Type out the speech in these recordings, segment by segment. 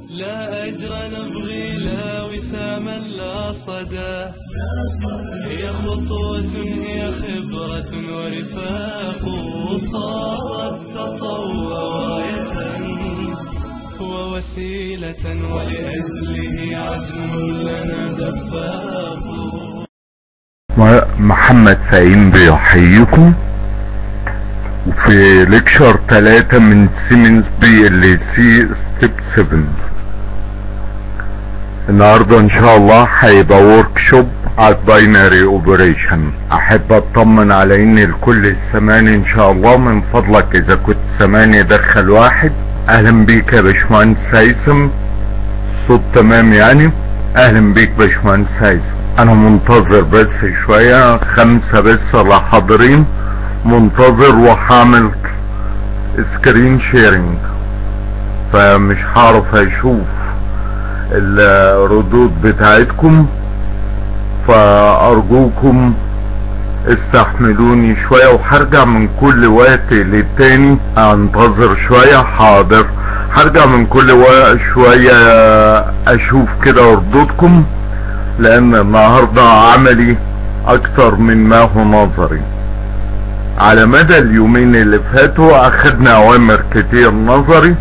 لا أجر نبغي لا وساما لا صدى هي خطوة هي خبرة ورفاق صارت تطوع راية ووسيلة ولأجله عزم لنا دفاق محمد فهيم بيحييكم وفي ليكشر 3 من سيمنز بي ال سي ستيب 7 النهارده ان شاء الله هيبقى ورك شوب على الباينري اوبريشن احب اطمن على ان الكل السماني ان شاء الله من فضلك اذا كنت سماني دخل واحد اهلا بيك يا باشمهندس هيثم صوت تمام يعني اهلا بيك باشمهندس هيثم انا منتظر بس شوية خمسة بس اللي حاضرين منتظر وهعمل سكرين شيرنج فمش هعرف اشوف الردود بتاعتكم فارجوكم استحملوني شوية وهرجع من كل وقت للتاني انتظر شوية حاضر هرجع من كل وقت شوية اشوف كده ردودكم لان النهاردة عملي اكتر من ما هو نظري على مدى اليومين اللي فاتوا اخدنا اوامر كتير نظري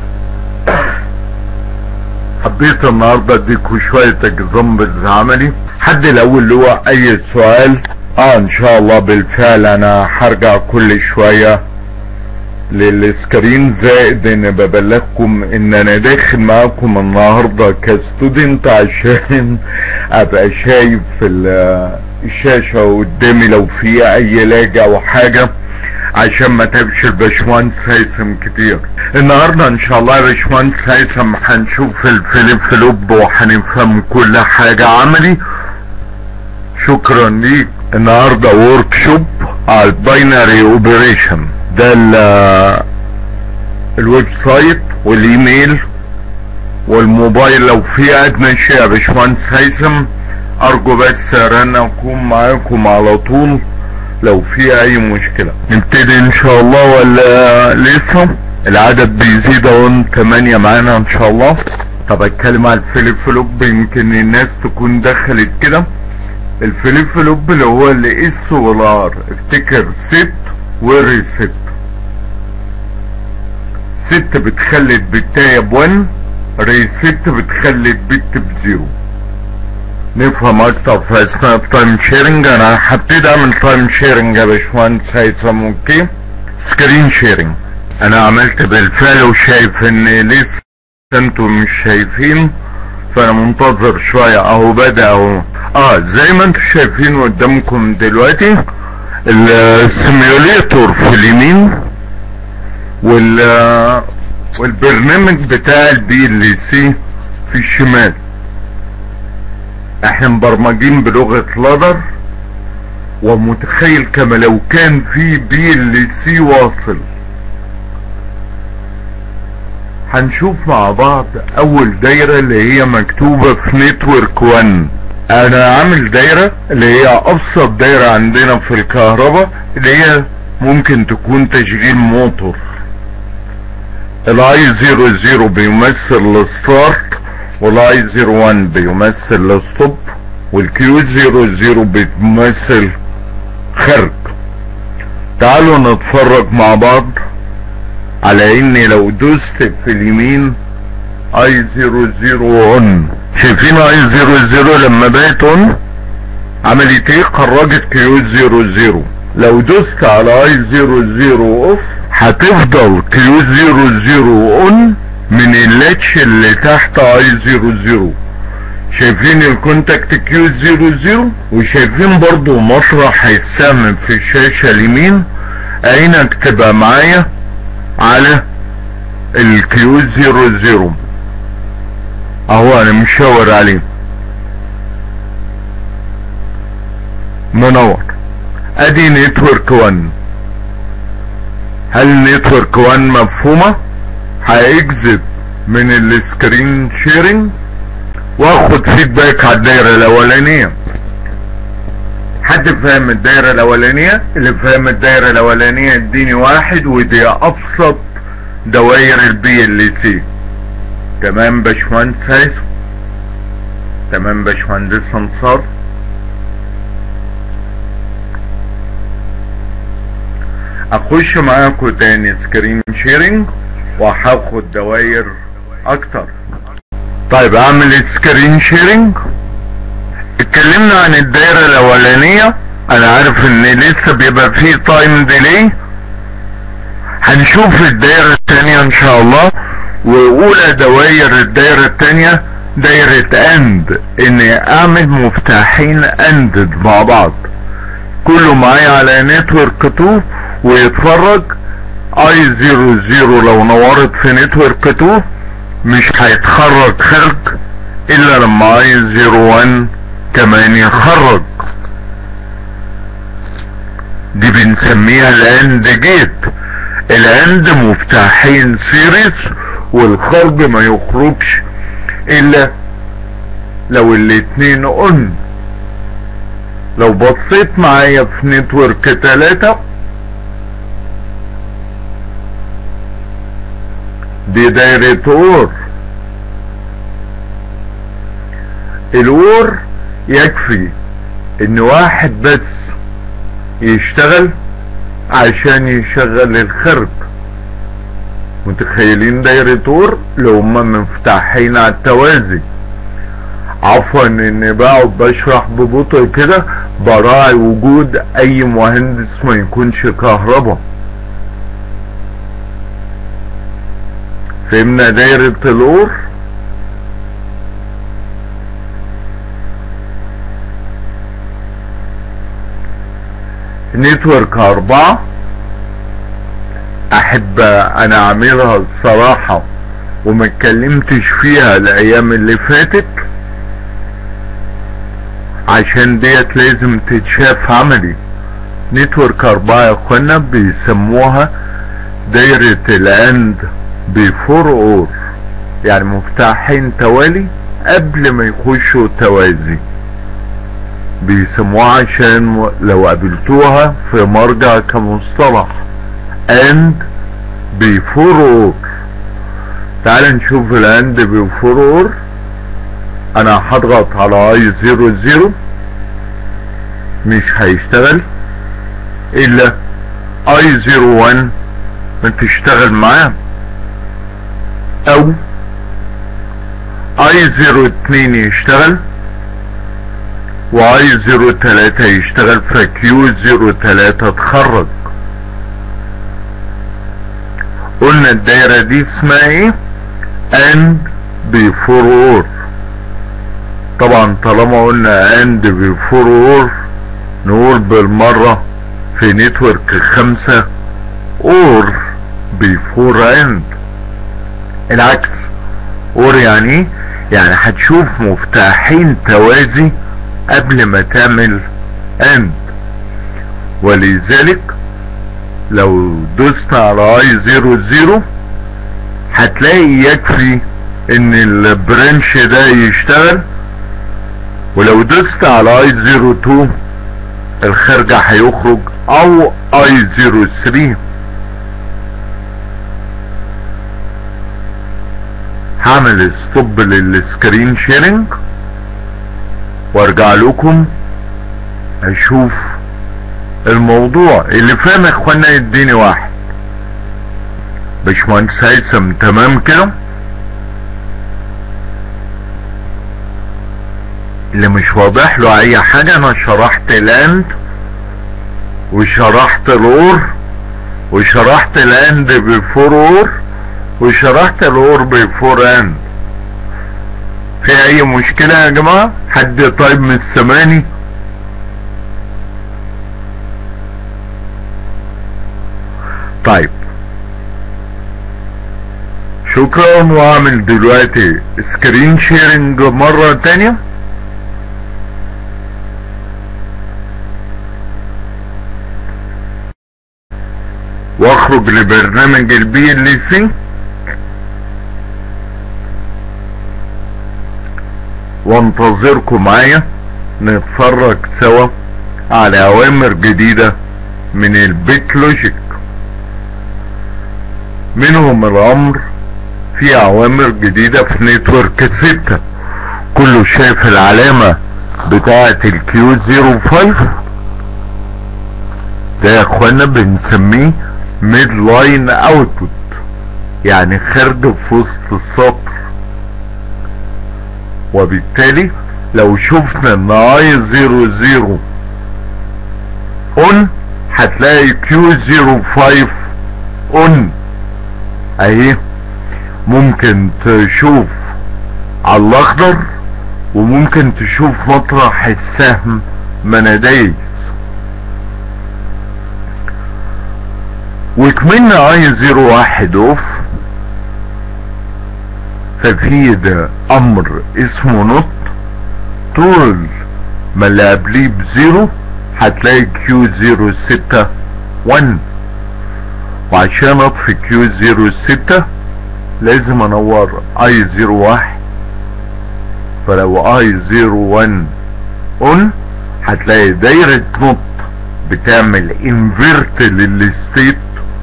حبيت النهارده اديكوا شوية اكزامبلز عملي حد الاول له اي سؤال اه ان شاء الله بالفعل انا هرجع كل شوية للسكرين زائد ان ببلغكم ان انا داخل معاكم النهاردة كستودنت عشان ابقى شايف الشاشة قدامي لو في اي لاج او حاجة عشان ما تبش الباشمهندس هيثم كتير النهارده ان شاء الله يا باشمهندس هيثم هنشوف الفليب فلوب وهنفهم كل حاجة عملي شكرا ليك النهارده ورك شوب على الباينري اوبريشن ده الويب سايت والايميل والموبايل لو في ادنى شيء يا باشمهندس هيثم ارجو بس انا اكون معاكم على طول لو في اي مشكلة نبتدي ان شاء الله ولا لسه العدد بيزيد اهو 8 معانا ان شاء الله طب اتكلم على الفليب فلوب يمكن الناس تكون دخلت كده الفليب فلوب اللي هو الاس والار افتكر ست وريست ست بتخلي البتاية بون ريست بتخلي البت بزيرو نفهم اكتر في اثناء التايم شيرنج انا هبتدي اعمل تايم شيرنج يا باشمهندس هيثم اوكي سكرين شيرنج انا عملت بالفعل وشايف ان لسه انتوا مش شايفين فانا منتظر شوية اهو بدأ اهو اه زي ما انتوا شايفين قدامكم دلوقتي السيميوليتور في اليمين وال والبرنامج بتاع البي ال سي في الشمال احنا مبرمجين بلغة لادر ومتخيل كما لو كان في بي ال سي واصل هنشوف مع بعض اول دايرة اللي هي مكتوبة في نتورك 1 انا عامل دايرة اللي هي ابسط دايرة عندنا في الكهرباء اللي هي ممكن تكون تشغيل موتور الاي 00 بيمثل الستارت والاي 01 بيمثل الستوب والكيو 00 بتمثل خرج تعالوا نتفرج مع بعض على اني لو دوست في اليمين اي 00 اون شايفين اي 00 لما بقت اون عملت ايه خرجت كيو 00 لو دوست على اي 00 اوف هتفضل كيو 00 اون من اللاتش اللي تحت اي 00 شايفين الكونتاكت كيو 00 وشايفين برضو مطرح السهم في الشاشة اليمين عينك تبقى معايا على الكيو 00 اهو انا مشاور عليه منور ادي نتورك 1 هل نتورك 1 مفهومة هاكزت من السكرين شيرنج واخد فيدباك على الدايرة الاولانية حد فاهم الدايرة الاولانية اللي فاهم الدايرة الاولانية اديني واحد ودي ابسط دوائر البي ال سي تمام باشمهندس هيثم تمام باشمهندس انصار اخش معاكم تاني سكرين شيرنج وهاخد دواير اكتر طيب اعمل سكرين شيرنج اتكلمنا عن الدايرة الاولانية انا عارف ان لسه بيبقى فيه تايم ديلي هنشوف الدايرة التانية ان شاء الله واولى دواير الدايرة التانية دايرة اند اني اعمل مفتاحين اندد مع بعض كله معايا على نتورك 2 ويتفرج اي 00 لو نورت في نتورك 2 مش هيتخرج خرج الا لما اي 01 كمان يخرج دي بنسميها الاند جيت الاند مفتاحين سيريس والخرج ما يخرجش الا لو الاتنين اون لو بصيت معايا في نتورك تلاتة دي دايرة اور الور يكفي ان واحد بس يشتغل عشان يشغل الخرج متخيلين دايرة اور اللي هما مفتاحين على التوازي عفوا اني بقعد بشرح ببطء كده براعي وجود اي مهندس ما يكونش كهربا فهمنا دايرة الأور نتورك أربعة أحب أنا أعملها الصراحة وما اتكلمتش فيها الأيام اللي فاتت عشان ديت لازم تتشاف عملي نتورك أربعة يا اخوانا بيسموها دايرة الأند بفور اور يعني مفتاحين توالي قبل ما يخشوا توازي بيسموها عشان لو قابلتوها في مرجع كمصطلح اند بفور اور تعال نشوف الاند بفور اور انا هضغط على اي زيرو زيرو مش هيشتغل الا اي زيرو وان ما تشتغل معاه او اي زيرو اتنين يشتغل واي زيرو تلاتة يشتغل فكيو زيرو تلاتة تخرج قلنا الدايرة دي اسمها ايه اند بيفور اور طبعا طالما قلنا اند بيفور اور نقول بالمرة في نتورك خمسة اور بيفور اند العكس اور يعني ايه يعني هتشوف مفتاحين توازي قبل ما تعمل اند ولذلك لو دوست على اي زيرو زيرو هتلاقي يكفي ان البرانش ده يشتغل ولو دوست على اي زيرو تو الخارجة هيخرج او اي زيرو ثري هعمل ستوب للسكرين شيرنج وارجع لكم اشوف الموضوع اللي فاهم يا اخوانا يديني واحد باشمهندس هيثم تمام كده اللي مش واضح له اي حاجة انا شرحت الاند وشرحت الاور وشرحت الاند بفور اور وشرحت الاور بفور اند في اي مشكلة يا جماعة حد طيب من السماني طيب شكرا واعمل دلوقتي سكرين شيرنج مرة تانية واخرج لبرنامج البي ال سي وانتظركم معايا نتفرج سوا على اوامر جديدة من البيت لوجيك منهم الامر في اوامر جديدة في نتورك ستة كله شايف العلامة بتاعة الكيو 05 ده يا اخوانا بنسميه ميد لاين اوتبوت يعني خارج في وسط السطر وبالتالي لو شفنا ان اي 00 اون هتلاقي كيو 05 اون اهي ممكن تشوف على الاخضر وممكن تشوف مطرح السهم مناديس وكملنا اي 01 اوف ففي ده امر اسمه نوت طول ما اللي قبليه بزيرو هتلاقي كيو زيرو ستة ون وعشان اطفي كيو زيرو ستة لازم انور اي زيرو واحد فلو اي زيرو ون اون هتلاقي دايرة نوت بتعمل انفيرت للستيت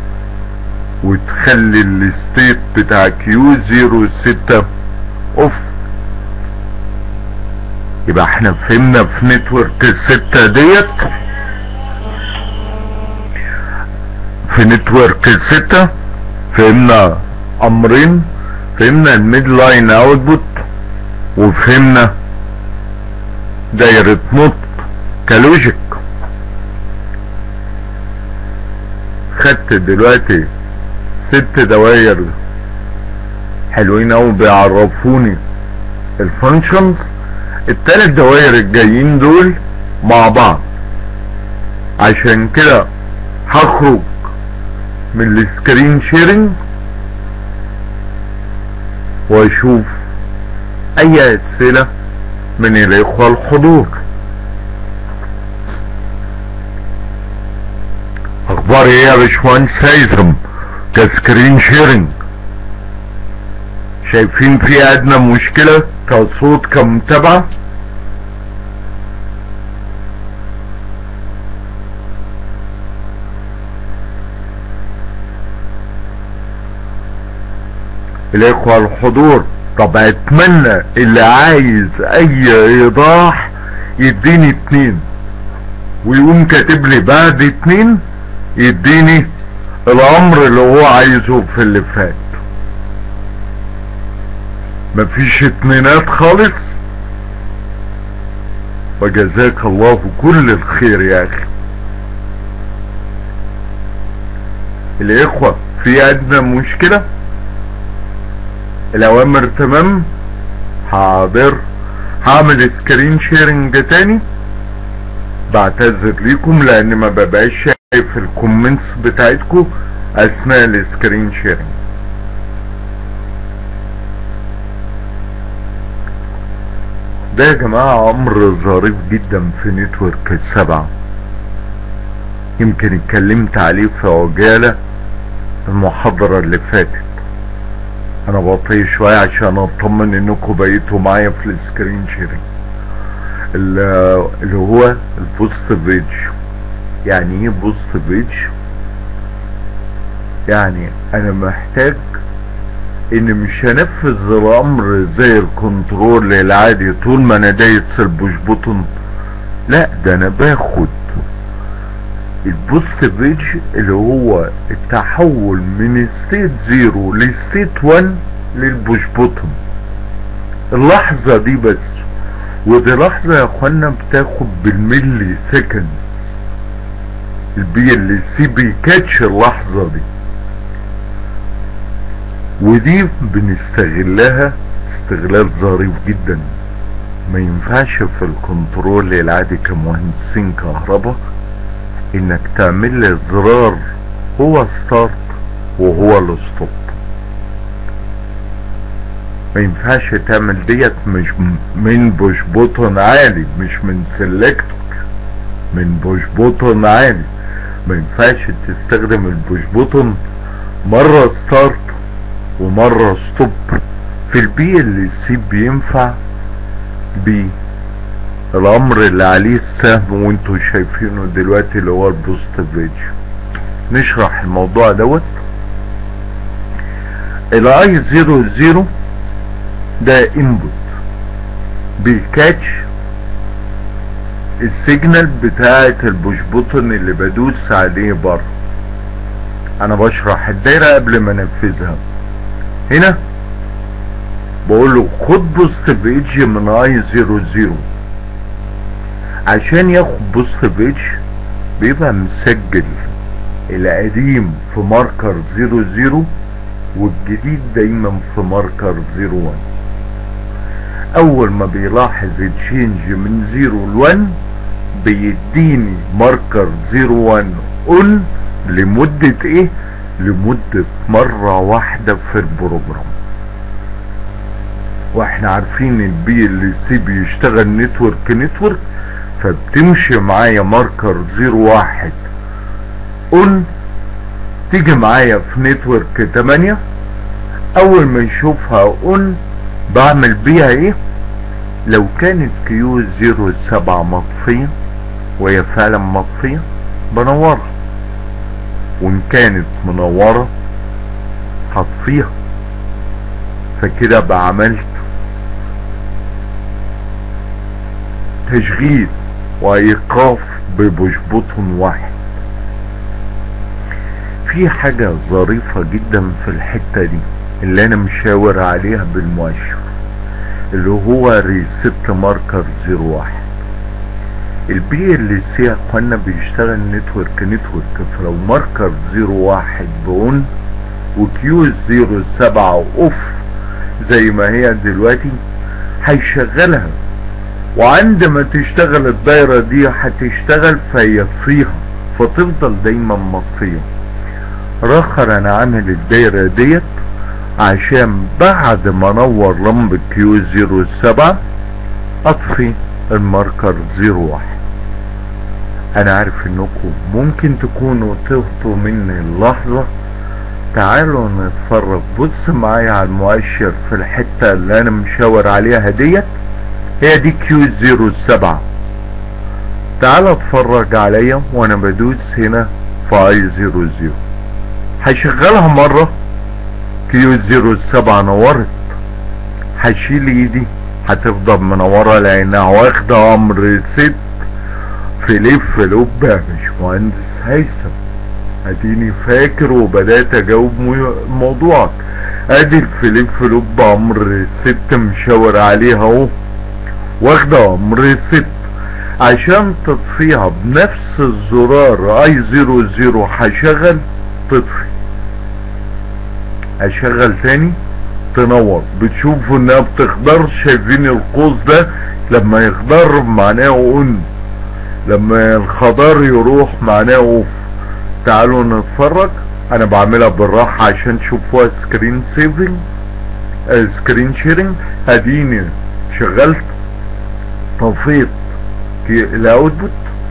وتخلي الستيت بتاع كيو زيرو ستة اوف يبقى احنا فهمنا في نتورك الستة ديت في نتورك الستة فهمنا امرين فهمنا الميد لاين اوتبوت وفهمنا دايرة نوت كلوجيك خدت دلوقتي ست دواير حلوين اوي بيعرفوني الفانكشنز التلات دواير الجايين دول مع بعض عشان كده هخرج من السكرين شيرنج واشوف اي اسئلة من الاخوة الحضور اخبار ايه يا باشمهندس هيثم كسكرين شيرنج شايفين في ادنى مشكلة كصوت كمتابعة الاخوة الحضور طب اتمنى اللي عايز اي ايضاح يديني اتنين ويقوم كاتب لي بعد اتنين يديني الامر اللي هو عايزه في اللي فات مفيش اتنينات خالص وجزاك الله كل الخير يا اخي الاخوة في ادنى مشكلة الاوامر تمام حاضر هعمل سكرين شيرنج تاني بعتذر ليكم لان ما ببقاش شايف الكومنتس بتاعتكم اثناء السكرين شيرنج ده يا جماعة امر ظريف جدا في نتورك السبعة يمكن اتكلمت عليه في عجالة المحاضرة اللي فاتت انا بطيء شوية عشان اطمن انكم بقيتوا معايا في السكرين شيرنج اللي هو البوست بيج يعني ايه بوست بيج يعني انا محتاج ان مش هنفذ الامر زي الكنترول العادي طول ما انا دايس البوش بوتون لا ده انا باخد البوست بيج اللي هو التحول من ستيت زيرو لستيت 1 للبوش بوتون اللحظة دي بس ودي لحظة يا اخوانا بتاخد بالملي سكندز البي ال سي بيكاتش اللحظة دي ودي بنستغلها استغلال ظريف جدا ما ينفعش في الكنترول العادي كمهندسين كهرباء انك تعمل لي زرار هو ستارت وهو الستوب ما ينفعش تعمل ديت مش من بوش بوتون عالي مش من سيلكتور من بوش بوتون عالي ما ينفعش تستخدم البوش بوتون مرة ستارت ومرة ستوب في البي ال سي بينفع بي الامر اللي عليه السهم وانتوا شايفينه دلوقتي اللي هو البوست بيج نشرح الموضوع دوت الاي زيرو زيرو ده انبوت بيكاتش السيجنال بتاعة البوش بوتون اللي بدوس عليه بره انا بشرح الدايرة قبل ما انفذها هنا بقول له خد بوزيتيف ايدج من اي زيرو زيرو عشان ياخد بوزيتيف ايدج بيبقى مسجل القديم في ماركر زيرو زيرو والجديد دايما في ماركر زيرو وان اول ما بيلاحظ التشينج من زيرو لوان بيديني ماركر زيرو وان اون لمدة ايه لمدة مرة واحدة في البروجرام واحنا عارفين البي ال سي بيشتغل نتورك نتورك فبتمشي معايا ماركر زيرو واحد اون تيجي معايا في نتورك تمانية اول ما يشوفها اون بعمل بيها ايه لو كانت كيو زيرو سبعة مطفية وهي فعلا مطفية بنورها وان كانت منورة هطفيها فكده بقى عملت تشغيل وايقاف ببشبوطن واحد في حاجة ظريفة جدا في الحتة دي اللي انا مشاور عليها بالمؤشر اللي هو ريست ماركر زيرو واحد البي ال سي يا اخوانا بيشتغل نتورك نتورك فلو ماركر زيرو واحد بون وكيو زيرو سبعة اوف زي ما هي دلوقتي هيشغلها وعندما تشتغل الدايرة دي هتشتغل فيطفيها فتفضل دايما مطفية رخر انا عامل الدايرة ديت عشان بعد ما انور لمبة كيو زيرو سبعة اطفي الماركر زيرو واحد انا عارف انكم ممكن تكونوا تهطوا مني اللحظة تعالوا نتفرج بص معايا على المؤشر في الحتة اللي انا مشاور عليها ديت هي دي كيو زيرو سبعة تعال اتفرج عليا وانا بدوس هنا في اي زيرو زيرو هشغلها مرة كيو زيرو سبعة نورت هشيل ايدي هتفضل منورة لانها واخدة امر ست في لف لب يا باشمهندس هيثم اديني فاكر وبدات اجاوب موضوعك ادي الفليب فلوب امر ست مشاور عليها اهو واخده امر ست عشان تطفيها بنفس الزرار اي زيرو زيرو هشغل تطفي اشغل تاني تنور بتشوفوا انها بتخضر شايفين القوس ده لما يخضر معناه اون لما الخضار يروح معناه اوف تعالوا نتفرج انا بعملها بالراحة عشان تشوفوها سكرين سيفنج آه سكرين شيرنج اديني شغلت طفيت الاوتبوت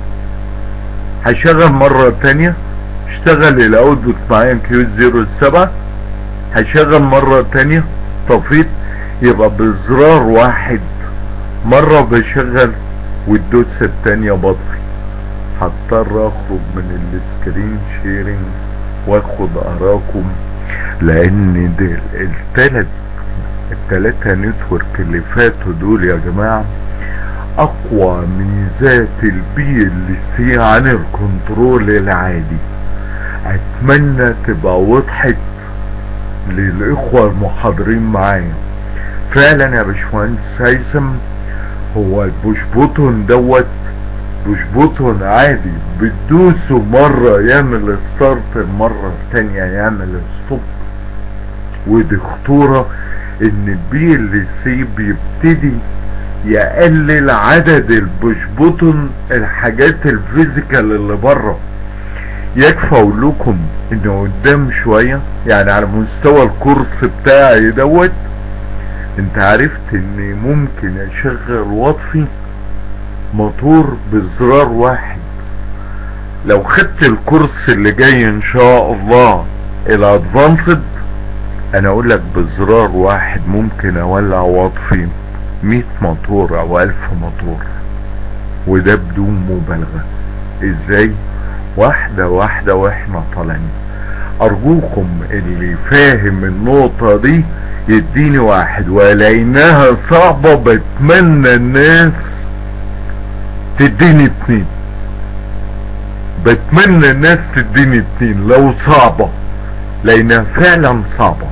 هشغل مرة تانية اشتغل الاوتبوت معايا كيو زيرو سبعة هشغل مرة تانية طفيت يبقى بزرار واحد مرة بشغل والدوسة التانية بطفي هضطر اخرج من السكرين شيرنج واخد اراكم لان دي التلات التلاتة نتورك اللي فاتوا دول يا جماعة اقوى ميزات البي ال سي عن الكنترول العادي اتمنى تبقى وضحت للاخوة المحاضرين معايا فعلا يا باشمهندس هيثم هو البوش بوتون دوت بوش بوتون عادي بتدوسه مرة يعمل ستارت المرة التانية يعمل ستوب ودي خطورة ان البي ال سي بيبتدي يقلل عدد البوش بوتون الحاجات الفيزيكال اللي بره يكفى اقول لكم ان قدام شوية يعني على مستوى الكورس بتاعي دوت انت عرفت ان ممكن اشغل واطفي موتور بزرار واحد لو خدت الكورس اللي جاي ان شاء الله الادفانسد انا اقول لك بزرار واحد ممكن اولع واطفي 100 موتور او 1000 موتور وده بدون مبالغة ازاي واحدة واحدة واحنا طالعين ارجوكم اللي فاهم النقطة دي يديني واحد ولانها صعبة بتمنى الناس تديني اتنين بتمنى الناس تديني اتنين لو صعبة لانها فعلا صعبة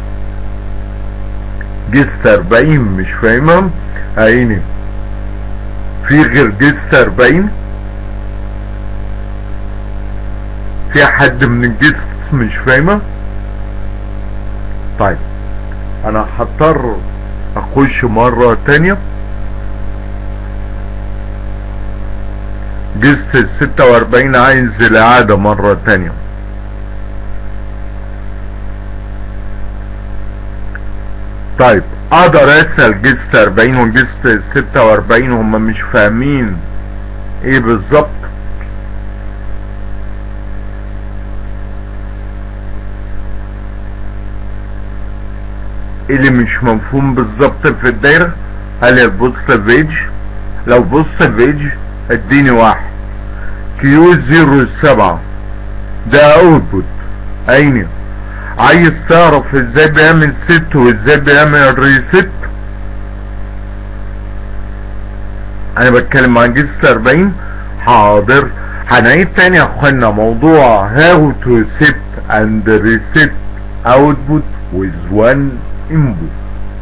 جست اربعين مش فاهمها عيني في غير جست اربعين في حد من الجست مش فاهمة طيب انا هضطر اخش مرة تانية جست الستة واربعين عايز الاعادة مرة تانية طيب اقدر اسأل جست اربعين وجست ستة واربعين هما مش فاهمين ايه بالظبط اللي مش مفهوم بالظبط في الدايرة هل البوزيتيف ايدج لو بوزيتيف ايدج اديني واحد كيو زيرو سبعة ده اوتبوت اين عايز تعرف ازاي بيعمل ست وازاي بيعمل ريست انا بتكلم عن جست 40 حاضر هنعيد تاني يا اخوانا موضوع how to set and reset output with one input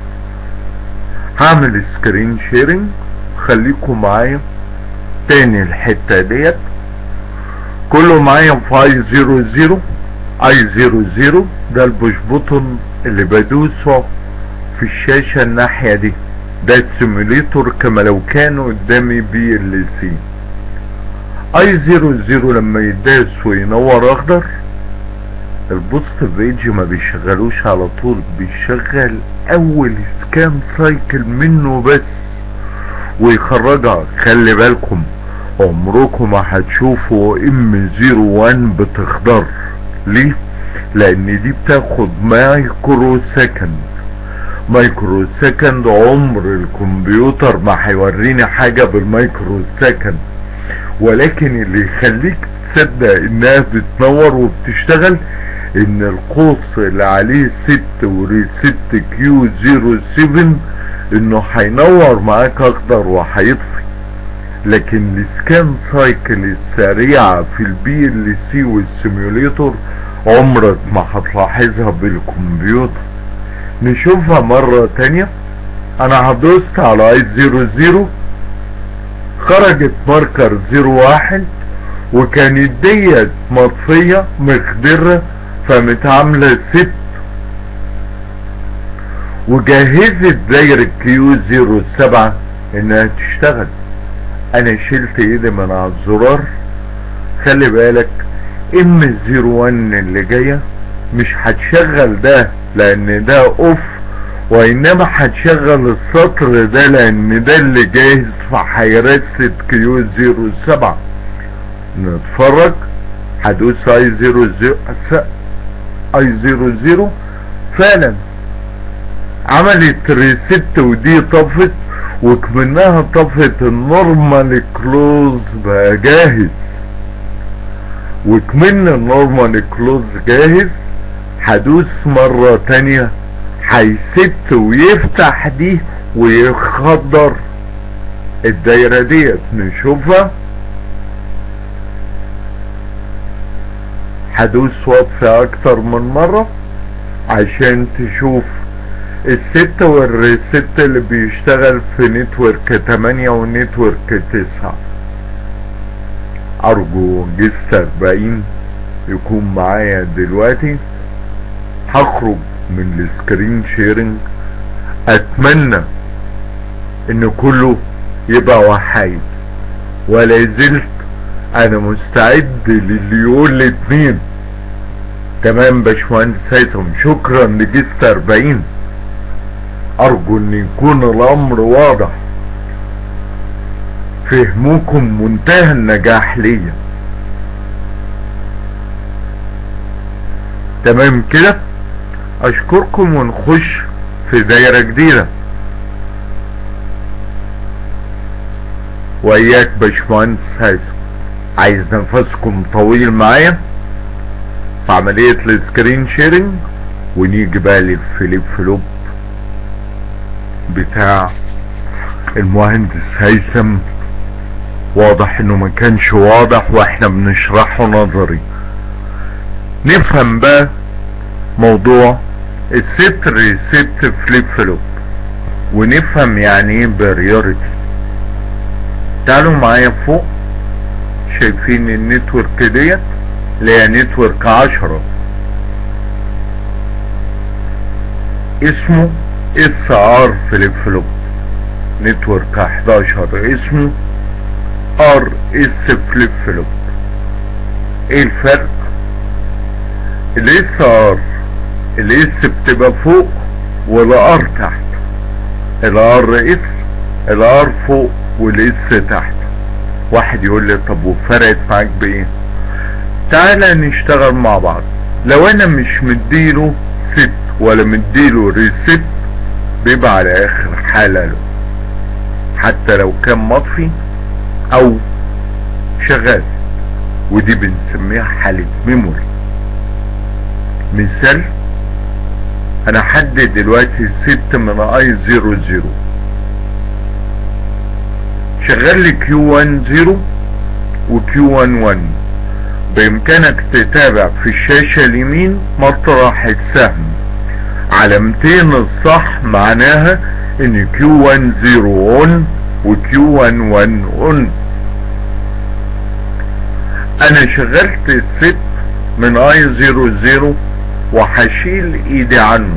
هعمل سكرين شيرنج خليكم معايا تاني الحتة ديت كله معايا في اي زيرو زيرو اي زيرو زيرو ده البوش بوتون اللي بدوسه في الشاشة الناحية دي ده السيموليتور كما لو كان قدامي بي ال سي اي زيرو زيرو لما يداس وينور اخضر البوزيتيف ايدج ما بيشغلوش على طول بيشغل اول سكان سايكل منه بس ويخرجها خلي بالكم عمركم ما هتشوفوا ام زيرو وان بتخضر ليه لان دي بتاخد مايكرو سكند مايكرو سكند عمر الكمبيوتر ما هيوريني حاجة بالمايكرو سكند ولكن اللي يخليك تصدق انها بتنور وبتشتغل ان القوس اللي عليه ست وريست كيو زيرو سيفن انه هينور معاك اخضر وهيطفي لكن السكان سايكل السريعة في البي ال سي والسيميوليتور عمرك ما هتلاحظها بالكمبيوتر نشوفها مرة تانية انا هدوست على اي زيرو زيرو خرجت ماركر زيرو واحد وكانت ديت مطفية مخضرة فمتعاملة ست وجهزت دايرة كيو زيرو سبعة انها تشتغل انا شلت ايدي من على الزرار خلي بالك ام زيرو وان اللي جاية مش هتشغل ده لان ده اوف وانما هتشغل السطر ده لان ده اللي جاهز فهيرست كيو زيرو سبعة نتفرج هدوس اي زيرو زيرو اي زيرو زيرو فعلا عملت ريست ودي طفت وكمنها طفت النورمال كلوز بقى جاهز وكمن النورمال كلوز جاهز هدوس مرة تانية هيست ويفتح دي ويخضر الدايرة ديت نشوفها هدوس واطفي اكتر من مرة عشان تشوف الست والست اللي بيشتغل في نتورك تمانية ونتورك تسعة ارجو جست اربعين يكون معايا دلوقتي هخرج من السكرين شيرنج اتمنى ان كله يبقى وحيد ولا زلت انا مستعد للي يقول لي اتنين تمام باشمهندس هيثم شكرا لجست اربعين ارجو ان يكون الامر واضح فهموكم منتهى النجاح ليا تمام كده اشكركم ونخش في دايرة جديدة وإياك باشمهندس هيثم عايز نفسكم طويل معايا في عملية السكرين شيرنج ونيجي بقى للفليب فلوب بتاع المهندس هيثم واضح انه ما كانش واضح واحنا بنشرحه نظري نفهم بقى موضوع الست ريست فليب فلوب ونفهم يعني ايه بريوريتي تعالوا معايا فوق شايفين النتورك ديت اللي هي نتورك عشرة اسمه اس ار فليب فلوب نتورك 11 اسمه ار اس فليب فلوب ايه الفرق الاس ار الاس بتبقى فوق والار تحت الار اس الار فوق والاس تحت واحد يقول لي طب وفرقت معاك بايه تعالى نشتغل مع بعض لو انا مش مديله ست ولا مديله ريست بيبقى على اخر حالة له حتى لو كان مطفي او شغال ودي بنسميها حالة ميموري مثال انا حدد دلوقتي ست من اي زيرو زيرو شغال لي كيو 1 0 وكيو 1 1 بامكانك تتابع في الشاشة اليمين مطرح السهم علامتين الصح معناها ان كيو 1 0 اون وكيو 1 1 اون انا شغلت الست من اي 0 0 وهشيل ايدي عنه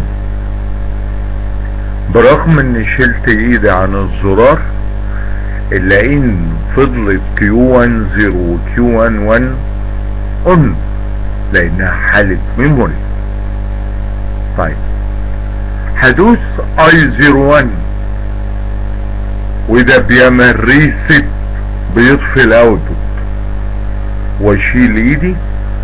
برغم اني شلت ايدي عن الزرار الا ان فضلت كيو 1 0 وكيو 1 1 اون لانها حالة ميموري طيب هدوس اي 0 1 وده بيعمل ريست بيطفي الاوتبوت واشيل ايدي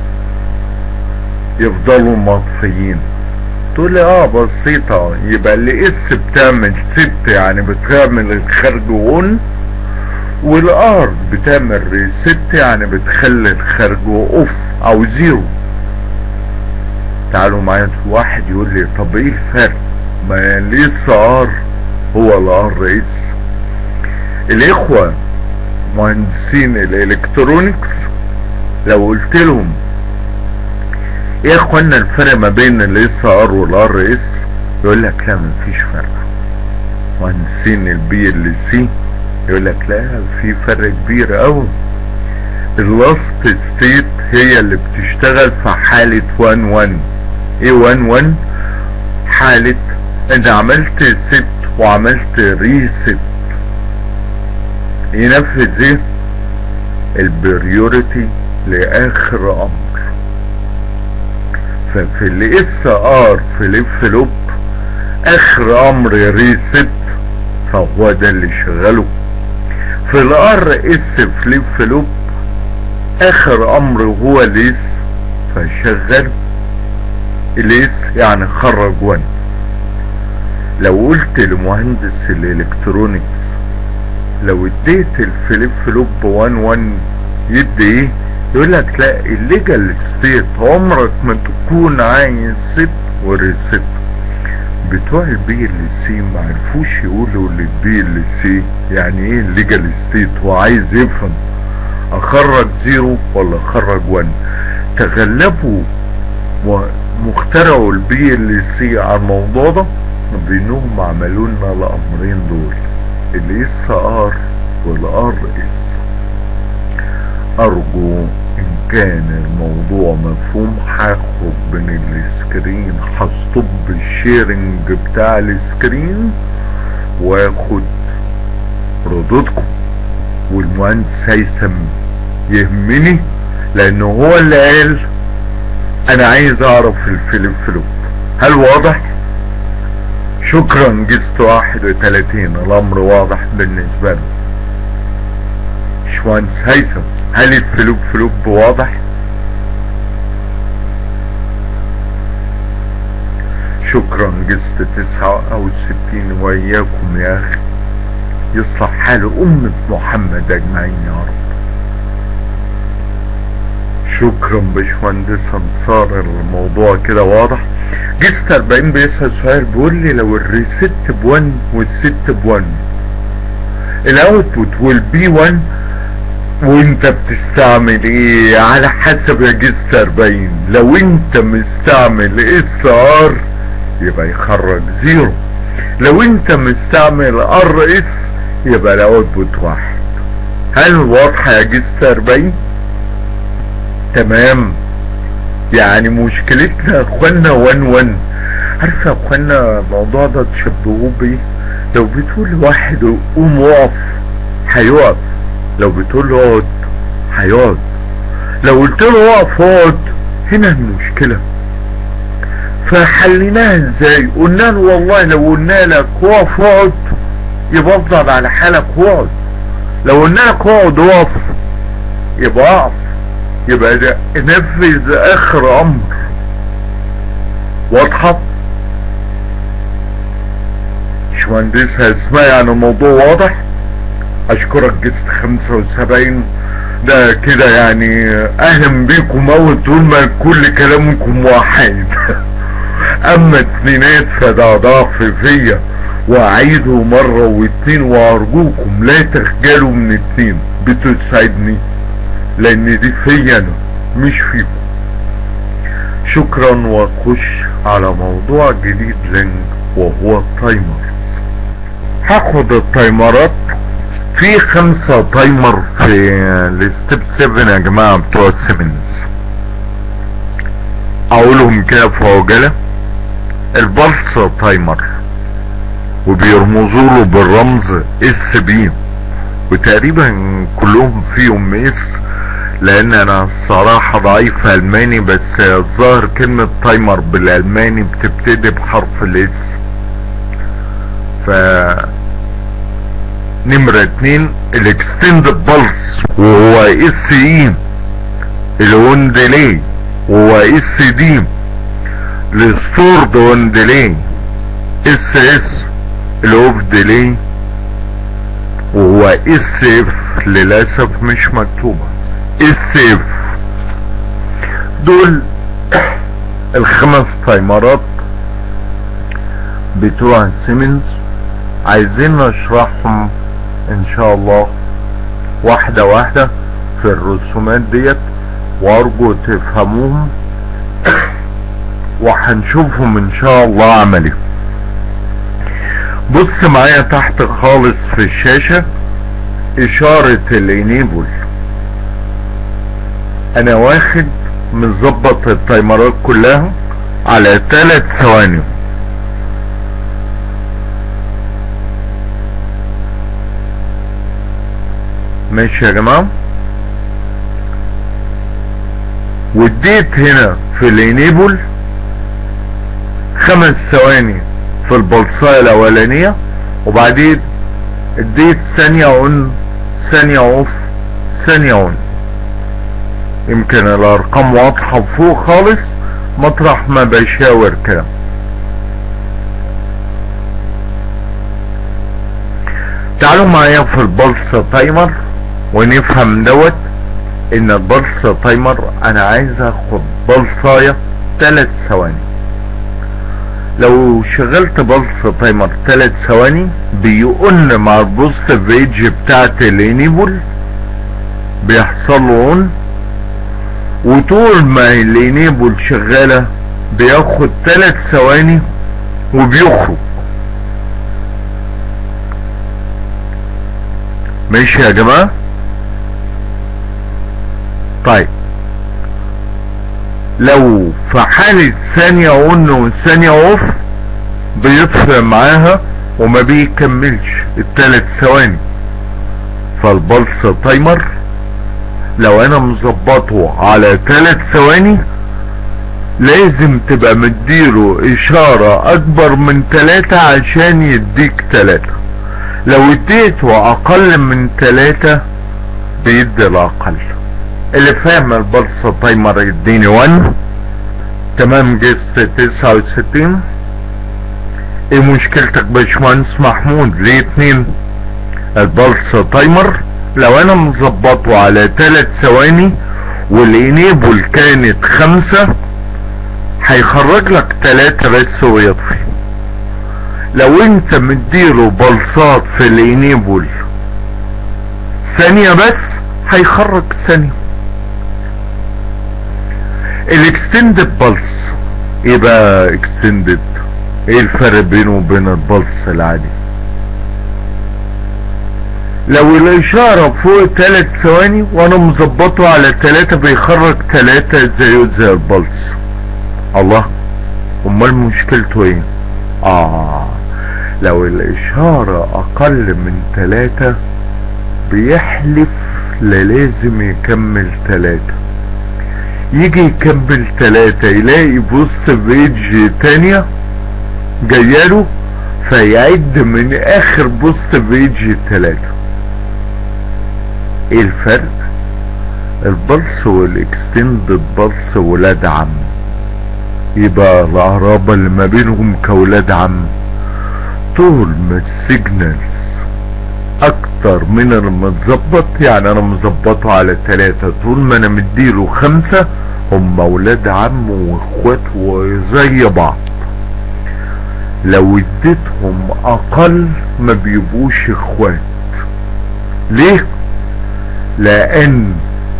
يفضلوا مطفيين تقول لي اه بسيطة يبقى اللي اس بتعمل ست يعني بتعمل الخارج اون والار بتعمل ريست يعني بتخلي الخارج اوف او زيرو تعالوا معايا واحد يقول لي طب ايه الفرق ما الاس ار هو الار اس الاخوة مهندسين الالكترونيكس لو قلت لهم ايه يا اخوانا الفرق ما بين الاس ار والار اس يقول لك لا مفيش فرق مهندسين البي ال سي يقول لك لا في فرق كبير قوي اللاست ستيت هي اللي بتشتغل في حالة 1 1 ايه 1 1 حالة ان عملت ست وعملت ريست ينفذ ايه البريوريتي لاخر امر ففي الاس ار فليب فلوب اخر امر ريست فهو ده اللي شغله في الار اس فليب فلوب اخر امر هو الاس فشغل الاس يعني خرج وان لو قلت لمهندس الالكترونيكس لو اديت الفليب فلوب 1 1 يدي ايه يقول لك لا الليجال ستيت عمرك ما تكون عايز ست وريست بتوع البي ال سي ما عرفوش يقولوا للبي ال سي يعني ايه الليجال ستيت هو عايز يفهم اخرج زيرو ولا اخرج 1 تغلبوا ومخترعوا البي ال سي على الموضوع ده بانهم عملوا لنا الامرين دول الاس ار والار اس ارجو ان كان الموضوع مفهوم هخرج من السكرين هستوب الشيرنج بتاع السكرين واخد ردودكم والمهندس هيثم يهمني لانه هو اللي قال انا عايز اعرف الفليب فلوب هل واضح شكرا جست واحد وتلاتين الامر واضح بالنسبة له باشمهندس هيثم هل الفلوب فلوب واضح شكرا جست تسعة او ستين واياكم يا اخي يصلح حال امة محمد اجمعين يا رب شكرا باشمهندس انصار الموضوع كده واضح جست 40 بيسأل سؤال بيقول لي لو الريست ب1 والست ب1 الاوتبوت والبي 1 وانت بتستعمل ايه على حسب يا جست 40 لو انت مستعمل اس ار يبقى يخرج زيرو لو انت مستعمل ار اس يبقى الاوتبوت واحد هل واضحة يا جست 40 تمام يعني مشكلتنا يا اخوانا 1 1 عارف يا اخوانا الموضوع ده تشبهوه بايه لو بتقول لواحد قوم اقف هيقف لو بتقول له اقعد هيقعد لو قلت له اقف اقعد هنا المشكله فحليناها ازاي قلنا له والله لو قلنا لك اقف اقعد يبقى افضل على حالك واقعد لو قلنا لك اقعد اقف يبقى اقف يبقى ده نفذ اخر امر واضحة باشمهندس اسماء يعني الموضوع واضح اشكرك جست خمسة وسبعين ده كده يعني اهلا بيكم اول طول ما كل كلامكم واحد اما اتنينات فده ضعف فيا واعيده مرة واتنين وارجوكم لا تخجلوا من اتنين بتسعدني لان دي فيا انا مش فيكم شكرا واخش على موضوع جديد لنج وهو التايمرز هاخد التايمرات في خمسة تايمر في الستيب 7 يا جماعة بتوع سيمنز اقولهم كده في عجلة البلس تايمر وبيرمزوا له بالرمز اس بي وتقريبا كلهم فيهم اس لان انا الصراحة ضعيف الماني بس الظاهر كلمة تايمر بالالماني بتبتدي بحرف الاس ف نمرة اتنين الاكستند بلس وهو اس اي الاون ديلي وهو اس دي الستورد اون ديلي اس اس الاوف ديلي وهو اس اف للاسف مش مكتوبة اس اف دول الخمس تايمرات بتوع سيمنز عايزين نشرحهم ان شاء الله واحدة واحدة في الرسومات ديت وارجو تفهموهم وهنشوفهم ان شاء الله عملي بص معايا تحت خالص في الشاشة اشارة الانيبل انا واخد مظبط التايمرات كلها على ثلاث ثواني ماشي يا جماعة واديت هنا في الانيبل خمس ثواني في البلصاية الاولانية وبعدين اديت ثانية اون ثانية اوف ثانية اون يمكن الارقام واضحة فوق خالص مطرح ما بشاور كده تعالوا معايا في البلس تايمر ونفهم دوت ان البلس تايمر انا عايز اخد بلصاية تلات ثواني لو شغلت بلس تايمر تلات ثواني بيقن مع البوزيتيف ايدج بتاعت الانيبل بيحصل له اون وطول ما الانيبل شغالة بياخد تلات ثواني وبيخرج ماشي يا جماعة طيب لو في حالة ثانية اون وثانية اوف بيطفئ معاها وما بيكملش التلات ثواني فالبلس تايمر لو انا مظبطه على تلات ثواني لازم تبقى مديله اشارة اكبر من تلاتة عشان يديك تلاتة لو اديته اقل من تلاتة بيدي الاقل اللي فاهم البلس تايمر يديني 1 تمام جست تسعة وستين ايه مشكلتك باشمهندس محمود ليه اتنين البلس تايمر لو انا مظبطه على تلات ثواني والانيبل كانت خمسة هيخرج لك تلاتة بس ويطفي لو انت مديله بلصات في الانيبل ثانية بس هيخرج ثانية الاكستندد بلس ايه بقى اكستندد ايه الفرق بينه وبين البلس العادي لو الاشارة فوق تلات ثواني وانا مظبطه على تلاتة بيخرج تلاتة زيه زي البلس الله امال مشكلته ايه اه لو الاشارة اقل من تلاتة بيحلف لا لازم يكمل تلاتة يجي يكمل تلاتة يلاقي بوست بيج تانية جاياله فيعد من اخر بوست بيج تلاتة ايه الفرق البلس والاكستندد بلس ولاد عم يبقى القرابة اللي ما بينهم كولاد عم طول ما السيجنالز اكتر من المتظبط يعني انا مظبطه على تلاتة طول ما انا مديله خمسة هم ولاد عم واخوات وزي بعض لو اديتهم اقل ما بيبقوش اخوات ليه لان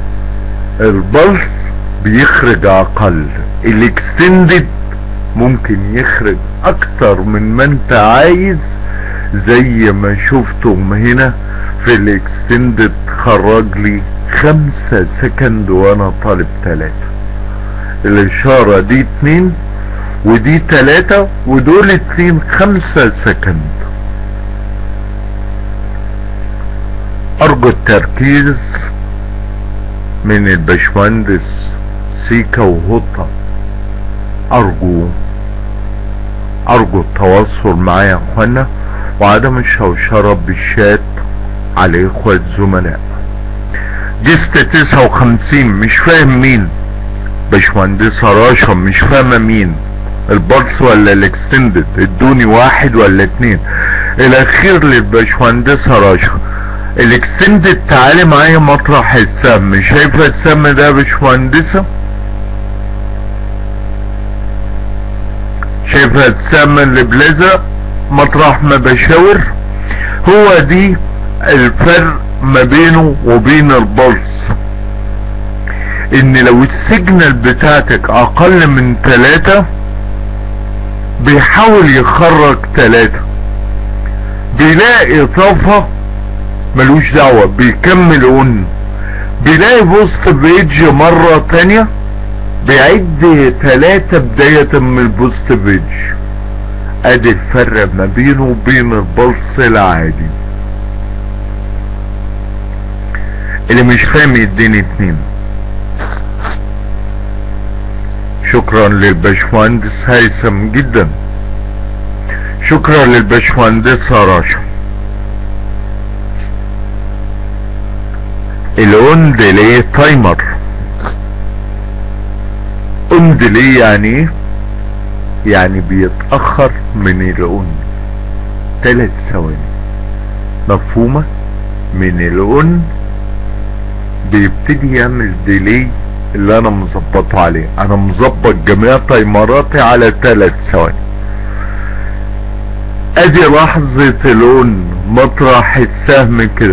البلس بيخرج اقل الاكستندد ممكن يخرج اكتر من ما انت عايز زي ما شفتم هنا في الاكستندد خرج لي خمسة سكند وانا طالب تلاتة الاشارة دي اتنين ودي تلاتة ودول اتنين خمسة سكند ارجو التركيز من البشمهندس سيكا وهوطة ارجو ارجو التواصل معايا يا اخوانا وعدم الشوشرة بالشات على اخوة زملاء جست تسعة وخمسين مش فاهم مين باشمهندسة راشا مش فاهمة مين البلس ولا الاكستندد ادوني واحد ولا اتنين الاخير للباشمهندسة راشا الاكستندد تعالي معايا مطرح السهم شايفة السهم ده يا باشمهندسة شايفة السهم اللي بلزق مطرح ما بشاور هو دي الفرق ما بينه وبين البلس ان لو السيجنال بتاعتك اقل من تلاتة بيحاول يخرج تلاتة بيلاقي طفة ملوش دعوة بيكمل اون بيلاقي بوست بيج مرة تانية بيعد تلاتة بداية من البوست بيج ادي الفرق ما بينه وبين البلس العادي اللي مش فاهم يديني اتنين شكرا للباشمهندس هيثم جدا شكرا للباشمهندس راشا الاون ديلي تايمر اون ديلي يعني ايه يعني بيتأخر من الاون تلات ثواني مفهومة من الاون بيبتدي يعمل ديلي اللي انا مظبطه عليه انا مظبط جميع تايمراتي على تلات ثواني ادي لحظة الاون مطرح السهم كده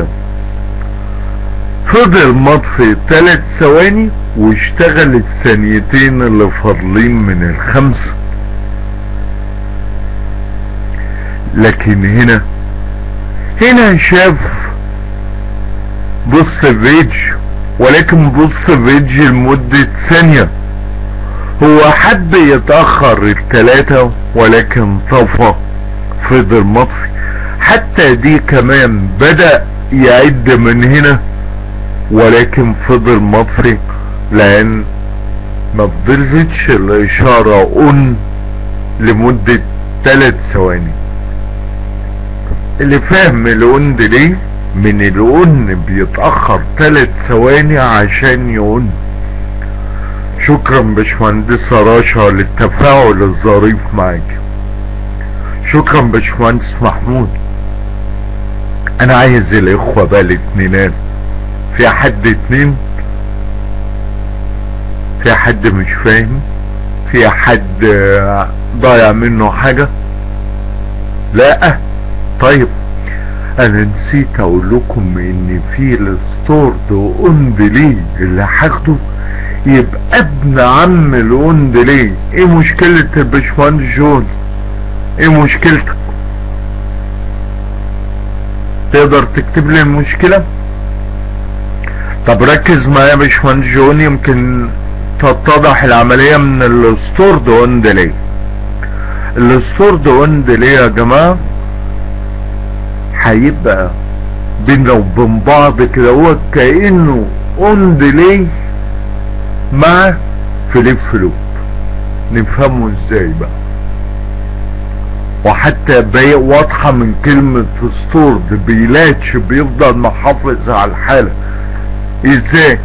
فضل مطفي تلات ثواني واشتغل الثانيتين اللي فاضلين من الخمسة لكن هنا هنا شاف بص بيج ولكن بص بيج لمدة ثانية هو حب يتأخر التلاتة ولكن طفى فضل مطفي حتى دي كمان بدأ يعد من هنا ولكن فضل مطفي لان ما فضلتش الاشارة اون لمدة تلات ثواني اللي فاهم الاون دي ليه من الاون بيتأخر تلات ثواني عشان يون شكرا باشمهندسة راشا للتفاعل الظريف معاك شكرا باشمهندس محمود انا عايز الاخوة بقى الاتنينات في حد اتنين في حد مش فاهم في حد آه، ضايع منه حاجة لا طيب انا نسيت اقول لكم ان في الستورد اوندلي اللي هاخده يبقى ابن عم الاوندلي ايه مشكلة الباشمهندس جون ايه مشكلتك تقدر تكتب لي المشكلة طب ركز معايا يا باشمهندس جون يمكن تتضح العملية من الستورد اوندلي الستورد اوندلي يا جماعة هيبقى بينا وبين بعض كده هو كأنه اون ديلي مع فليب فلوب نفهمه ازاي بقى وحتى بي واضحة من كلمة ستورد بيلاتش بيفضل محافظ على الحالة ازاي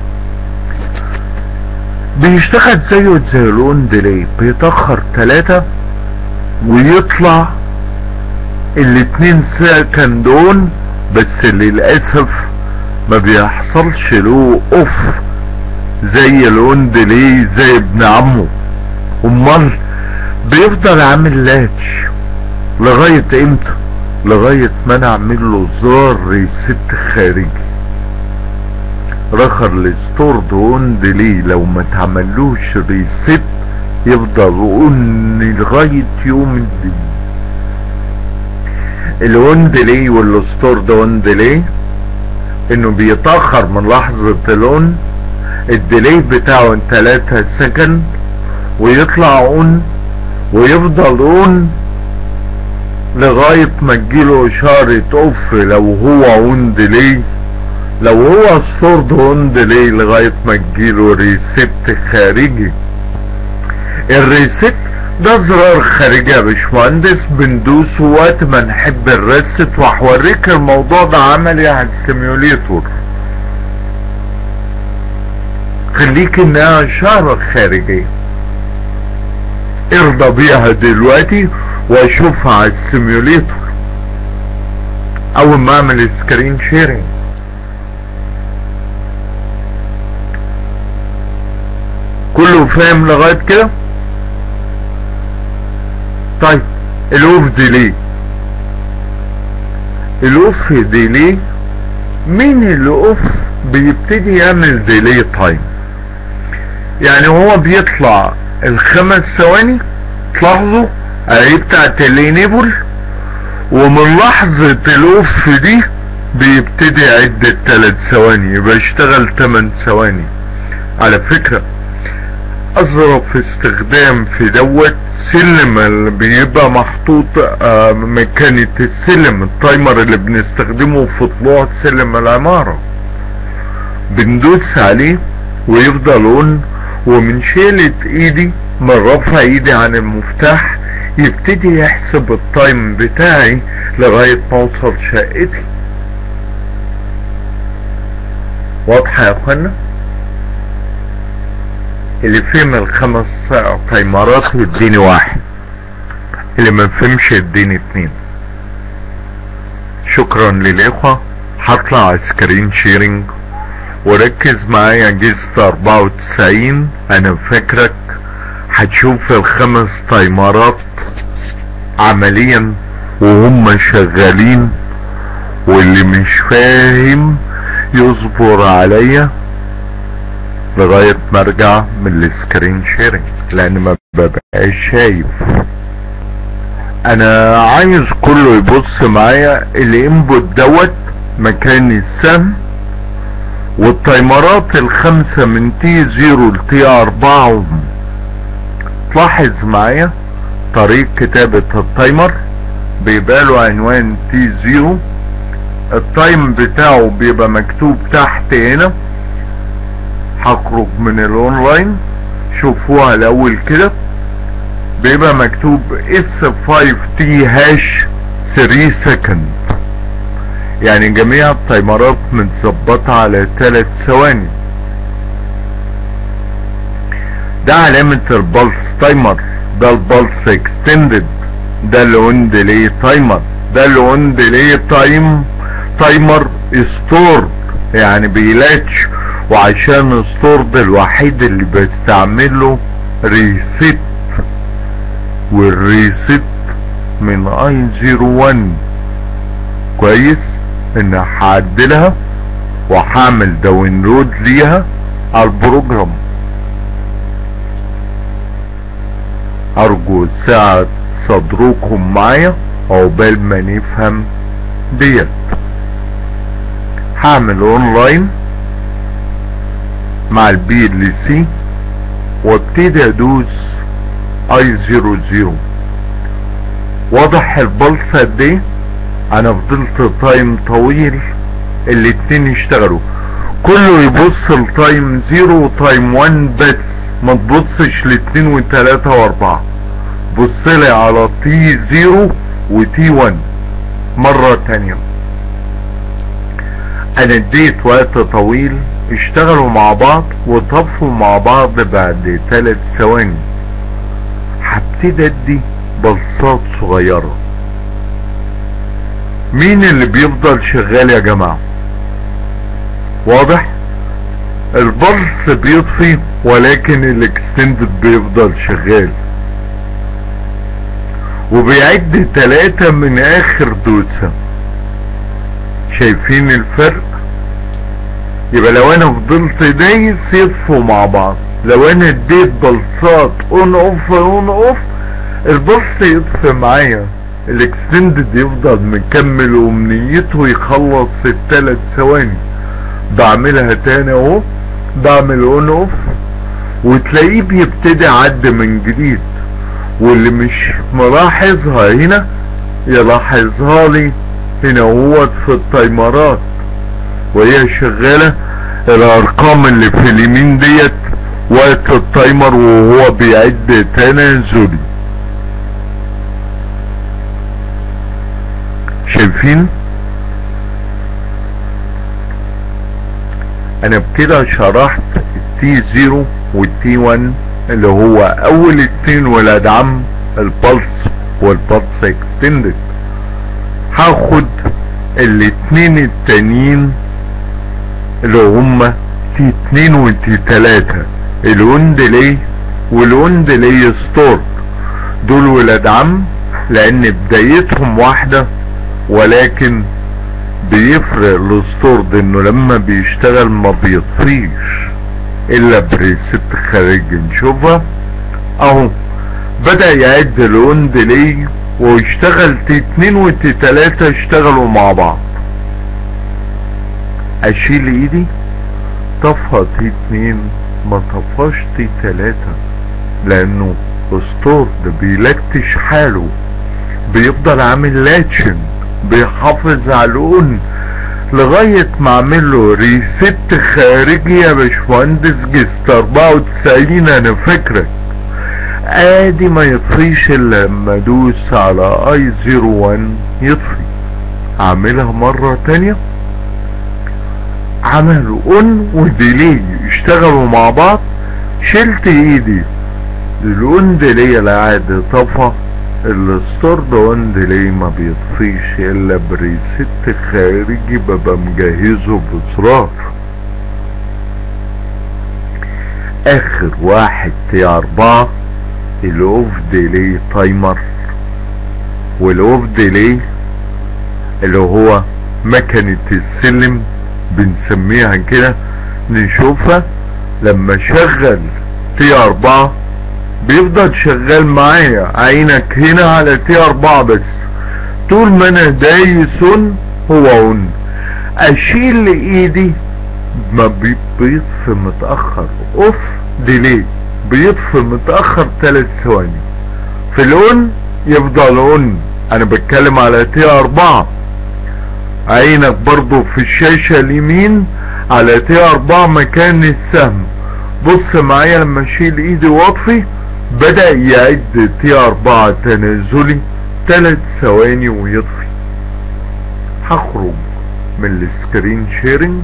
بيشتغل زيه زي الاون ديلي بيتأخر تلاتة ويطلع الاتنين سكند دول بس للأسف ما بيحصلش له اوف زي الاون ديلي زي ابن عمه امال بيفضل عامل لاتش لغاية امتى لغاية ما انا اعمل له زرار ريست خارجي رخر الستورد اون ديلي لو ما تعملوش ريست يفضل اون لغاية يوم الدين الاون ديلي والستورد اون ديلي انه بيتاخر من لحظة الاون الديلي بتاعه 3 سكند ويطلع اون ويفضل اون لغاية ما تجيله اشارة اوف لو هو اون ديلي لو هو ستورد اون ديلي لغاية ما تجيله ريست خارجي الريست ده زرار خارجي يا باشمهندس بندوسه وقت ما نحب الريست وهوريك الموضوع ده عملي على السيميوليتور خليك انها اشارة خارجية ارضى بيها دلوقتي واشوفها على السيميوليتور اول ما اعمل سكرين شيرنج كله فاهم لغاية كده طيب الاوف ديلي الاوف ديلي مين الاوف بيبتدي يعمل ديلي تايم يعني هو بيطلع الخمس ثواني تلاحظوا اهي بتاعت الانيبل ومن لحظة الاوف دي بيبتدي يعد التلات ثواني يبقى اشتغل تمن ثواني على فكرة اظرف استخدام في دوت سلم اللي بيبقى محطوط آه مكانة السلم التايمر اللي بنستخدمه في طلوع سلم العمارة بندوس عليه ويفضل اون ومن شيلة ايدي من رفع ايدي عن المفتاح يبتدي يحسب التايم بتاعي لغاية ما اوصل شقتي واضحة يا اخوانا اللي فهم الخمس تايمرات يديني واحد اللي ما فهمش يديني اتنين شكرا للاخوة هطلع على سكرين شيرنج وركز معايا جزت اربعة وتسعين انا فاكرك هتشوف الخمس تايمرات عمليا وهم شغالين واللي مش فاهم يصبر عليا لغاية ما ارجع من السكرين شيرنج لان ما ببقاش شايف انا عايز كله يبص معايا الانبوت دوت مكان السهم والتايمرات الخمسة من تي زيرو لتي اربعة تلاحظ معايا طريق كتابة التايمر بيبقى له عنوان تي زيرو التايم بتاعه بيبقى مكتوب تحت هنا هخرج من الاونلاين شوفوها الاول كده بيبقى مكتوب اس 5 تي هاش 3 سكند يعني جميع التايمرات متظبطة على 3 ثواني ده علامة البلس تايمر ده البلس اكستندد ده الاون ديلي تايمر ده الاون ديلي تايم تايمر ستورد يعني بيلاتش وعشان ستورد الوحيد اللي بستعمله ريست والريست من اي 01 كويس ان هعدلها وهعمل داونلود ليها على البروجرام ارجو ساعة صدركم معايا عقبال ما نفهم ديت هعمل اونلاين مع البي ال سي وابتدي ادوس اي زيرو زيرو واضح البلس قد ايه انا فضلت تايم طويل الاتنين يشتغلوا كله يبص لتايم زيرو وتايم وان بس ما تبصش لاتنين وتلاتة واربعة بصلي على تي زيرو وتي وان مرة تانية انا اديت وقت طويل اشتغلوا مع بعض وطفوا مع بعض بعد ثلاث ثواني هبتدي ادي بلصات صغيرة مين اللي بيفضل شغال يا جماعة واضح البلس بيطفي ولكن الاكستندد بيفضل شغال وبيعد تلاتة من اخر دوسة شايفين الفرق يبقى لو انا فضلت دايس يطفوا مع بعض لو انا اديت بلصات اون اوف اون اوف البلس يطفي معايا الاكستندد يفضل مكمل ومنيته يخلص التلات ثواني بعملها تاني اهو بعمل اون اوف وتلاقيه بيبتدي عد من جديد واللي مش ملاحظها هنا يلاحظها لي هنا هو في التايمرات وهي شغالة الارقام اللي في اليمين ديت وقت التايمر وهو بيعد تنازلي شايفين انا بكده شرحت التي زيرو والتي 1 اللي هو اول اتنين ولاد عم البلس والبلس اكستندد هاخد الاتنين التانيين اللي هما تي اتنين وتي تلاتة الاون ديلي والاون ديلي ستورد دول ولاد عم لان بدايتهم واحدة ولكن بيفرق الستورد انه لما بيشتغل ما بيطفيش الا بريست خارج نشوفها اهو بدأ يعد الاون ديلي ويشتغل تي اتنين وتي تلاتة اشتغلوا مع بعض اشيل ايدي طفى تي اتنين ما طفاش تي تلاتة لانه ستورد بيلتش حاله بيفضل عامل لاتشن بيحافظ على الاون لغاية ما اعمل له ريست خارجي يا باشمهندس جست 94 انا فاكرك ادي ما يطفيش الا لما ادوس على اي 01 يطفي اعملها مرة تانية عملوا اون وديلي اشتغلوا مع بعض شلت ايدي الاون ديلي العادي طفى الستارد اون ديلي ما بيطفيش الا بريست خارجي ببقى مجهزه بزرار اخر واحد تي اربعة الاوف ديلي تايمر والاوف ديلي اللي هو مكنة السلم بنسميها كده نشوفها لما شغل تي اربعة بيفضل شغال معايا عينك هنا على تي اربعة بس طول ما انا دايس اون هو اون اشيل ايدي ما بي- بيطفي متأخر اوف ديلي بيطفي متأخر تلات ثواني في الاون يفضل اون انا بتكلم على تي اربعة عينك برضو في الشاشة اليمين على تي اربعة مكان السهم بص معايا لما اشيل ايدي واطفي بدأ يعد تي اربعة تنازلي تلات ثواني ويطفي هخرج من السكرين شيرنج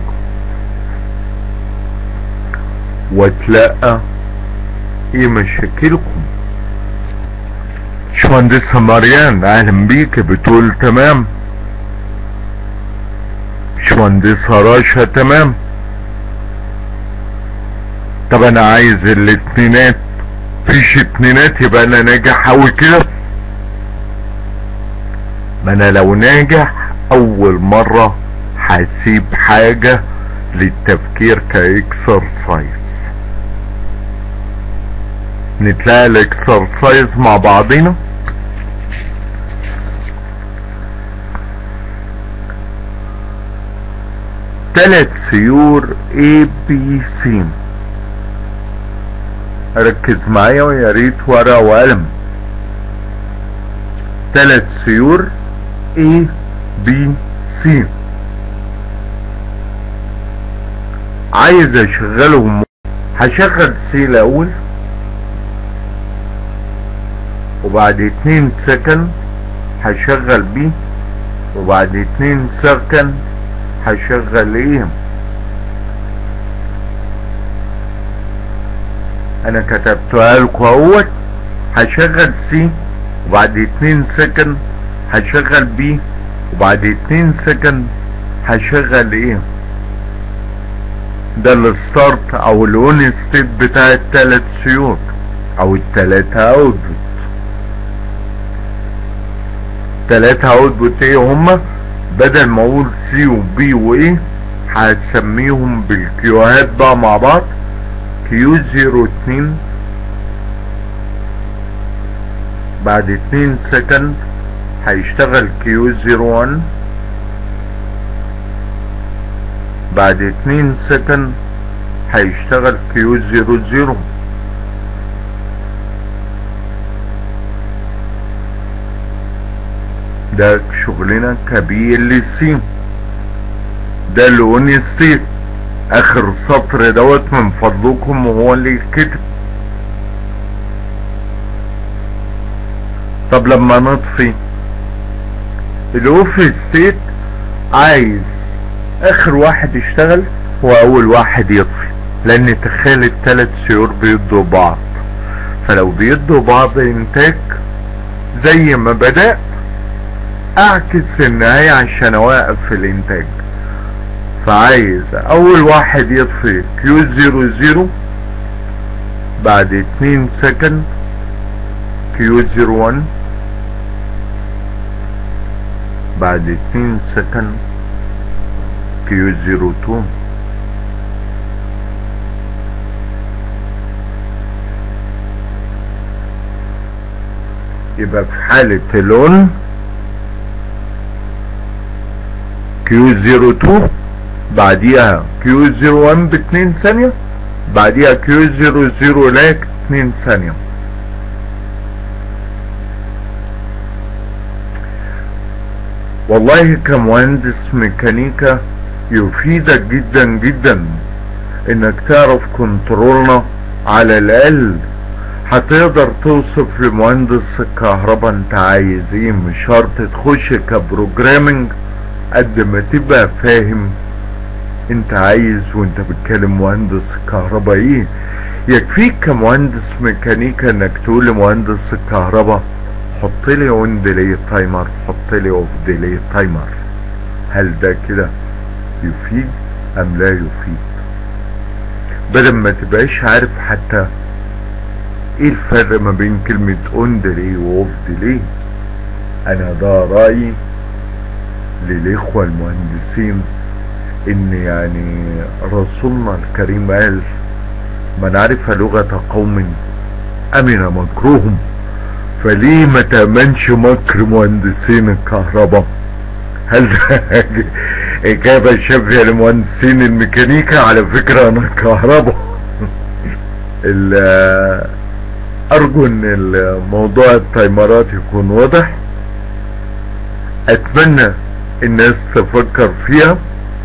واتلقى ايه مشاكلكم باشمهندسة مريان اهلا بيك بتقول تمام باشمهندسة راشا تمام طب انا عايز الاتنينات فيش اتنينات يبقى انا ناجح اوي كده ما انا لو ناجح اول مرة هسيب حاجة للتفكير كاكسرسايز نتلاقى الاكسرسايز مع بعضنا تلات سيور A B C ركز معايا ويا ريت ورقة وقلم تلات سيور A B C عايز اشغلهم هشغل سي الاول وبعد اتنين سكند هشغل بي وبعد اتنين سكند هشغل ايه انا كتبتها لكم اهوت هشغل سي وبعد اتنين سكند هشغل بي وبعد اتنين سكند هشغل ايه ده الستارت او الاون ستيت بتاع التلات سيور او التلاتة اوتبوت تلاتة اوتبوت ايه هما بدل ما اقول سي وبي وايه هسميهم بالكيوهات بقى مع بعض كيو زيرو اتنين بعد اتنين سكند هيشتغل كيو زيرو وان بعد اتنين سكند هيشتغل كيو زيرو زيرو ده شغلنا كبي ال سي ده الاون ستيت اخر سطر دوت من فضلكم هو اللي كتب طب لما نطفي الاوف ستيت عايز اخر واحد يشتغل هو اول واحد يطفي لان تخيل التلات سيور بيدوا بعض فلو بيدوا بعض انتاج زي ما بدأت اعكس النهاية عشان اوقف الانتاج فعايز اول واحد يطفي كيو زيرو زيرو بعد اتنين سكند كيو زيرو وان بعد اتنين سكند كيو زيرو تو يبقى في حالة اللون كيو زيرو تو بعديها كيو زيرو وان باتنين ثانية بعديها كيو زيرو زيرو لاك اتنين ثانية والله كمهندس ميكانيكا يفيدك جدا جدا انك تعرف كنترولنا على الاقل هتقدر توصف لمهندس الكهرباء انت عايز ايه مش شرط تخش كبروجرامنج قد ما تبقى فاهم انت عايز وانت بتكلم مهندس الكهرباء ايه يكفيك كمهندس ميكانيكا انك تقول لمهندس الكهرباء حط لي اون ديلي تايمر حط لي اوف ديلي تايمر هل ده كده يفيد ام لا يفيد بدل ما تبقاش عارف حتى ايه الفرق ما بين كلمة اون ديلي واوف ديلي انا ده رأيي للاخوة المهندسين ان يعني رسولنا الكريم قال من عرف لغة قوم امن مكرهم فليه ما تأمنش مكر مهندسين الكهرباء هل ده اجابة شافية لمهندسين الميكانيكا على فكرة انا كهرباء ارجو ان الموضوع التايمرات يكون واضح اتمنى الناس تفكر فيها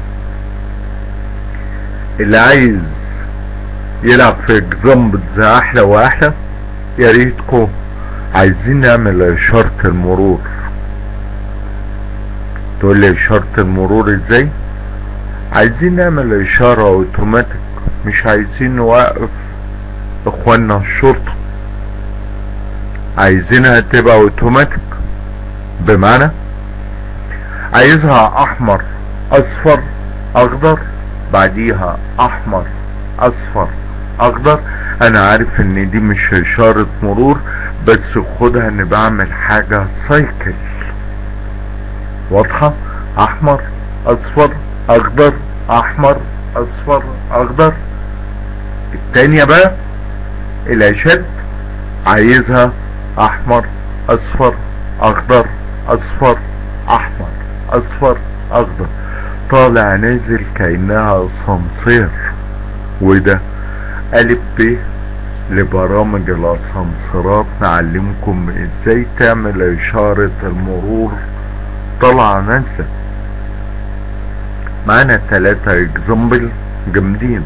اللي عايز يلعب في اكزامبلز احلى واحلى يا ريتكم عايزين نعمل اشارة المرور تقول لي اشارة المرور ازاي عايزين نعمل اشارة اوتوماتيك مش عايزين نوقف اخواننا الشرطة عايزينها تبقى اوتوماتيك بمعنى عايزها احمر اصفر اخضر بعديها احمر اصفر اخضر انا عارف ان دي مش اشارة مرور بس خدها ان بعمل حاجة سايكل واضحة احمر اصفر اخضر احمر اصفر اخضر التانية بقى الاشد عايزها احمر اصفر اخضر اصفر احمر اصفر اخضر طالع نازل كأنها اسانسير وده ألف ب لبرامج الاسانسيرات نعلمكم ازاي تعمل اشارة المرور طالعة نازلة معانا تلاتة اكزامبل جامدين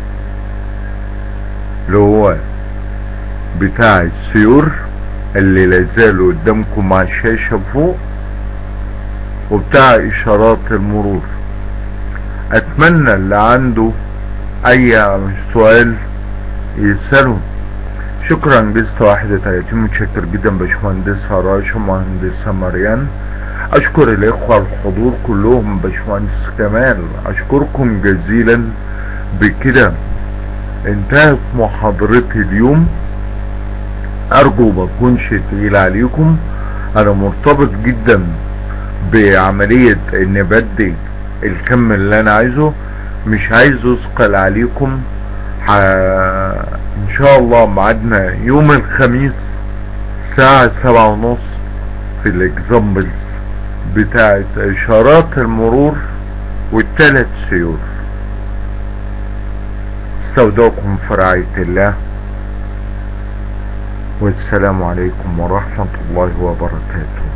اللي هو بتاع السيور اللي لازال قدامكم على الشاشة فوق وبتاع اشارات المرور اتمنى اللي عنده اي سؤال يسأله شكرا جزت واحد وتلاتين متشكر جدا باشمهندسة راشا مهندسة مريان اشكر الاخوة الحضور كلهم باشمهندس كمال اشكركم جزيلا بكده انتهت محاضرتي اليوم ارجو ما اكونش تقيل عليكم انا مرتبط جدا بعملية ان بدي الكم اللي انا عايزه مش عايز اثقل عليكم ح... ان شاء الله ميعادنا يوم الخميس الساعة سبعة ونص في الاكزامبلز بتاعت اشارات المرور والتلات سيور استودعكم في رعاية الله والسلام عليكم ورحمة الله وبركاته